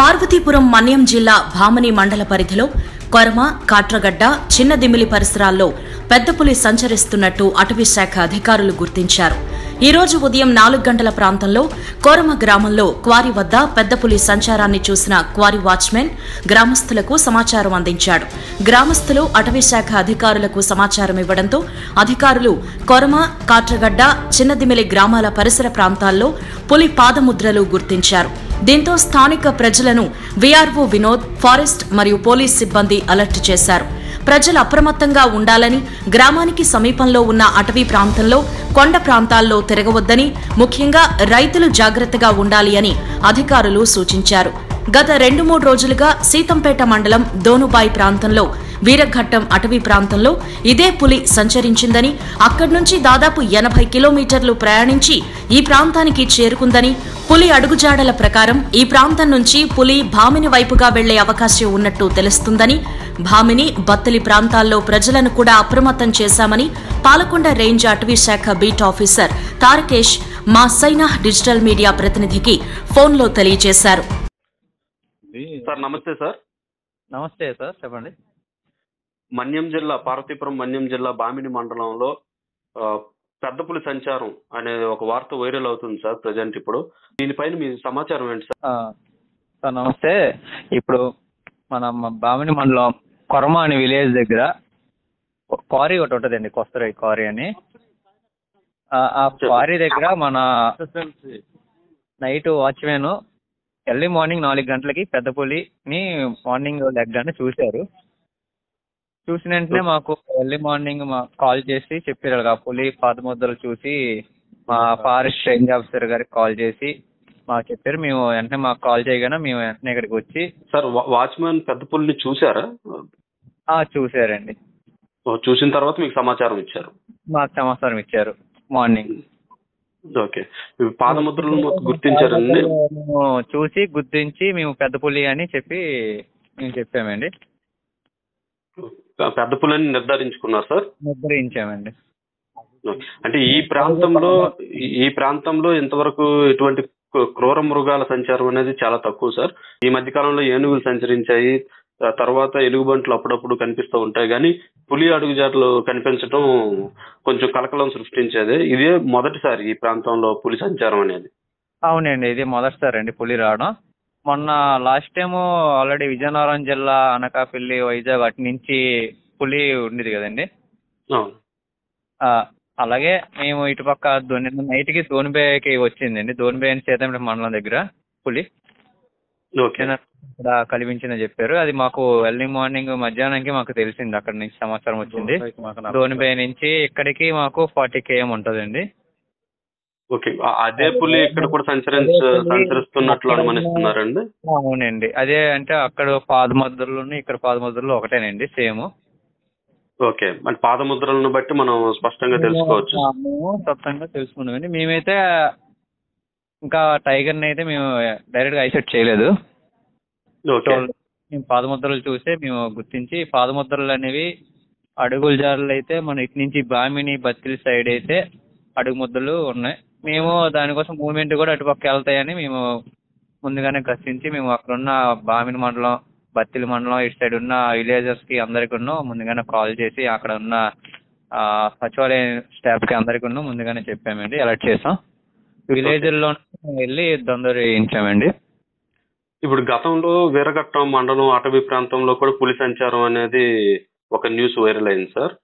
పార్వతీపురం మన్యం జిల్లా భామని మండల పరిధిలో కొరమ కాట్రగడ్డ చిన్నదిమిలి పరిసరాల్లో పెద్ద పులి సంచరిస్తున్నట్టు అటవీ శాఖ అధికారులు గుర్తించారు ఈ రోజు ఉదయం నాలుగు గంటల ప్రాంతంలో కోరమ గ్రామంలో క్వారీ వద్ద పెద్ద పులి సంచారాన్ని చూసిన క్వారీ వాచ్మెన్ గ్రామస్తులకు సమాచారం అందించాడు గ్రామస్తులు అటవీ శాఖ అధికారులకు సమాచారం ఇవ్వడంతో అధికారులు కొరమ కాట్రగడ్డ చిన్నదిమిలి గ్రామాల పరిసర ప్రాంతాల్లో పులి పాదముద్రలు గుర్తించారు దీంతో స్థానిక ప్రజలను వీఆర్ఓ వినోద్ ఫారెస్ట్ మరియు పోలీస్ సిబ్బంది అలర్ట్ చేశారు ప్రజలు అప్రమత్తంగా ఉండాలని గ్రామానికి సమీపంలో ఉన్న అటవీ ప్రాంతంలో కొండ ప్రాంతాల్లో తిరగవద్దని ముఖ్యంగా రైతులు జాగ్రత్తగా ఉండాలి అని అధికారులు సూచించారు గత రెండు మూడు రోజులుగా సీతంపేట మండలం దోనుబాయి ప్రాంతంలో వీరఘట్టం అటవీ ప్రాంతంలో ఇదే పులి సంచరించిందని అక్కడి నుంచి దాదాపు ఎనభై కిలోమీటర్లు ప్రయాణించి ఈ ప్రాంతానికి చేరుకుందని పులి అడుగుజాడల ప్రకారం ఈ ప్రాంతం నుంచి పులి భామిని వైపుగా వెళ్లే అవకాశం ఉన్నట్టు తెలుస్తుందని భామిని బత్తలి ప్రాంతాల్లో ప్రజలను కూడా అప్రమత్తం చేశామని పాలకొండ రేంజ్ అటవీ శాఖ బీట్ ఆఫీసర్ తారకేష్ మా సైనా డిజిటల్ మీడియా ప్రతినిధికి ఫోన్లో తెలియజేశారు సార్ నమస్తే సార్ నమస్తే సార్ చెప్పండి మన్యం జిల్లా పార్వతీపురం మన్యం జిల్లా బామిని మండలంలో ఆ, పెద్దపులి సంచారం అనే ఒక వార్త వైరల్ అవుతుంది సార్ ప్రజెంట్ ఇప్పుడు దీనిపైన మీ సమాచారం ఏంటి సార్ ఆ, సార్ నమస్తే ఇప్పుడు మన మ- బామిని మండలం కొరమ అనే విలేజ్ దగ్గర క్వారీ ఒకటి ఉంటుందండి కొస్తరాయి క్వారీ అని ఆ ఆ క్వారీ దగ్గర మన నైట్ వాచ్మెన్ ఎర్లీ మార్నింగ్ నాలుగు గంటలకి పెద్ద పులిని మార్నింగ్ లెగ్గానే చూశారు చూసిన వెంటనే మాకు ఎర్లీ మార్నింగ్ మా కాల్ చేసి చెప్పారు ఆ పులి పాదముద్రలు చూసి మా ఫారెస్ట్ రేంజ్ ఆఫీసర్ గారికి కాల్ చేసి మాకు చెప్పారు మేము వెంటనే మాకు కాల్ చేయగానే మేము వెంటనే ఇక్కడికి వచ్చి సార్ వా- వాచ్మెన్ పెద్ద పులిని చూసారా ఆ చూసారండి ఓ, చూసిన తర్వాత మీకు సమాచారం ఇచ్చారు మాకు సమాచారం ఇచ్చారు మార్నింగ్ ఓకే ఇవి పాదముద్రలను మొత్తం గుర్తించారండి మేము చూసి గుర్తించి మేము పెద్ద పులి అని చెప్పి మేము చెప్పామండి పెద్ద పులిని నిర్ధారించుకున్నారు సార్ నిర్ధారించామండి అంటే ఈ ప్రాంతంలో ఈ- ఈ ప్రాంతంలో ఇంతవరకు ఎటువంటి క్రూ- క్రూర మృగాల సంచారం అనేది చాలా తక్కువ సార్ ఈ మధ్య కాలంలో ఏనుగులు సంచరించాయి ఆ తర్వాత ఎలుగుబంట్లు అప్పుడప్పుడు కనిపిస్తూ ఉంటాయి కానీ పులి అడుగుజాట్లు కనిపించడం కొంచెం కలకలం సృష్టించేది ఇదే మొదటిసారి ఈ ప్రాంతంలో పులి సంచారం అనేది అవునండి ఇది మొదటిసారి అండి పులి రావడం మొన్న లాస్ట్ టైం ఆల్రెడీ విజయనగరం జిల్లా అనకాపల్లి వైజాగ్ అటు నుంచి పులి ఉండేది కదండి అవును ఆ, అలాగే మేము ఇటుపక్క దోని నైట్కి దోనిబేకి వచ్చిందండి దోనిబే అని సీతంపేట మండలం దగ్గర పులి ఓకే నిన్న ఇక్కడ కనిపించిందని చెప్పారు అది మాకు ఎర్లీ మార్నింగ్ మధ్యాహ్నానికి మాకు తెలిసింది అక్కడ నుంచి సమాచారం వచ్చింది దోనిబే నుంచి ఇక్కడికి మాకు ఫార్టీ కేఎం ఉంటుందండి ఓకే ఆ- అదే పులి ఇక్కడ కూడా సంచరించ సంచరిస్తున్నట్లు అనుమానిస్తున్నారండి అవునండి అదే అంటే అక్కడ పాదముద్రలు ఇక్కడ పాదముద్రలు ఒకటేనండి సేమ్ ఓకే అంటే పాదముద్రలను బట్టి మనం స్పష్టంగా తెలుసుకోవచ్చు మేము స్పష్టంగా తెలుసుకున్నామండి మేమైతే ఇంకా టైగర్ని అయితే మేము డైరెక్ట్ గా ఐసెట్ చేయలేదు ఓకే మేము పాదముద్రలు చూస్తే మేము గుర్తించి పాదముద్రలు అనేవి అడుగుల జారులు అయితే మన ఇటు నుంచి బామిని బత్తిలి సైడ్ అయితే అడుగు ముద్దలు ఉన్నాయి మేము దానికోసం మూవ్మెంట్ కూడా అటుపక్క వెళ్తాయని మేము ముందుగానే గర్తించి మేము అక్కడ ఉన్న బామిని మండలం బత్తిలి మండలం ఇటు సైడ్ ఉన్న విలేజెస్ కి అందరికి ముందుగానే కాల్ చేసి అక్కడ ఉన్న ఆ, సచివాలయ స్టాఫ్ కి అందరికి ముందుగానే చెప్పామండి అలర్ట్ చేసాం విలేజ్లో వెళ్ళి దొందరు వేయించామండి ఇప్పుడు గతంలో వీరఘట్టం మండలం అటవీ ప్రాంతంలో కూడా పులి సంచారం అనేది ఒక న్యూస్ వైరల్ అయింది సార్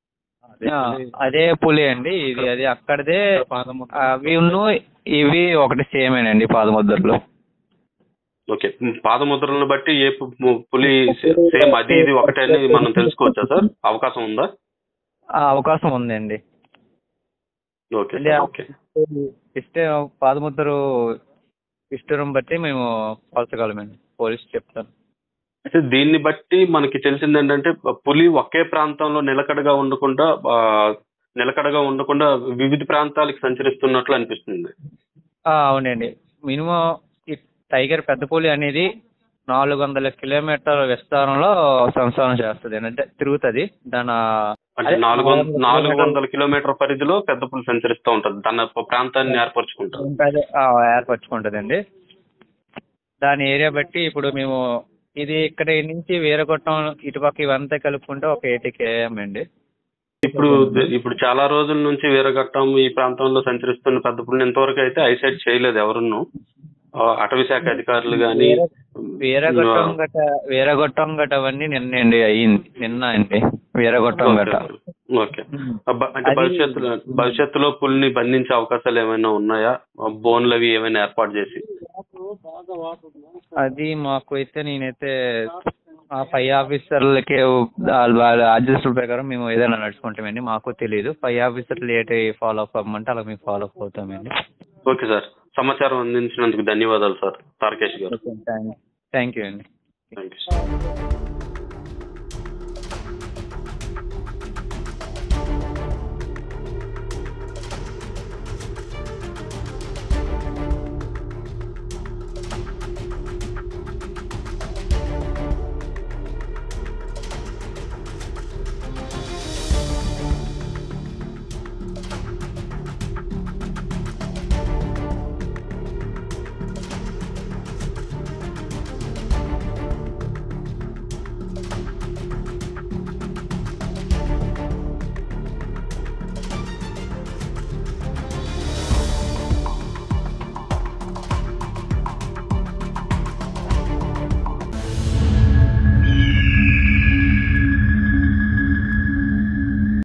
ఆ, అదే పులి అండి ఇది అది అక్కడదే అవి ఉన్ను ఇవి ఒకటి సేమేనండి పాదముద్రలు ఓకే ఉమ్, పాదముద్రలను బట్టి ఏ పు- పు- పులి సేమ్ అది ఇది ఒకటే అని మనం తెలుసుకోవచ్చా సార్ అవకాశం ఉందా ఆ, అవకాశం ఉందండి ఓకే అంటే సార్, ఓకే ఇష్ట పాదముద్ర ఇష్టం బట్టి మేము కొలచగలమండి పోలీస్ చెప్తాను అయితే దీన్ని బట్టి మనకి తెలిసింది ఏంటంటే పులి ఒకే ప్రాంతంలో నిలకడగా ఉండకుండా ఆ, నిలకడగా ఉండకుండా వివిధ ప్రాంతాలకు సంచరిస్తున్నట్లు అనిపిస్తుంది ఆ, అవునండి మినిమం ఈ టైగర్ పెద్ద పులి అనేది నాలుగు వందల కిలోమీటర్ల విస్తారంలో సంసారం చేస్తుంది అంటే తిరుగుతుంది దాని అంటే అదే, నాలుగు వంద నాలుగు నాలుగు వందల వందల కిలోమీటర్ పరిధిలో పెద్ద పులి సంచరిస్తూ ఉంటది తన ప్రాంతాన్ని ఏర్పరచుకుంటారు అదే, ఆ, ఏర్పరచుకుంటుందండి దాని ఏరియా బట్టి ఇప్పుడు మేము ఇది ఇక్కడ నుంచి వీరగొట్టం ఇటుపక్క ఇవంతా కలుపుకుంటే ఒక ఎయిటీ కేఎం అండి ఇప్పుడు ఇప్పుడు చాలా రోజుల నుంచి వీరఘట్టం ఈ ప్రాంతంలో సంచరిస్తున్న పెద్ద పుల్ని ఇంతవరకు అయితే ఐసైట్ చేయలేదు ఎవరును ఆ, అటవీ శాఖ అధికారులు కానీ వీరగొట్టం గట వీరగొట్టం గట అవన్నీ నిన్న అండి అయ్యింది నిన్న అండి వీరగొట్టం గట ఓకే అబ్బ- అంటే అది- భవిష్యత్తులో భవిష్యత్తులో పులిని బంధించే అవకాశాలు ఏమైనా ఉన్నాయా బోన్లు అవి ఏమైనా ఏర్పాటు చేసి అది మాకు అయితే నేనైతే ఆ పై ఆఫీసర్లకి వాళ్ళ వాళ్ళ ఆదేశాల ప్రకారం మేము ఏదైనా నడుచుకుంటామండి మాకు తెలియదు పై ఆఫీసర్లు ఏంటి ఫాలో అప్ అవ్వమంటే అలా మేము ఫాలో అప్ అవుతామండి ఓకే సార్ సమాచారం అందించినందుకు ధన్యవాదాలు sir Tarakesh garu thank you అండి థ్యాంక్ యూ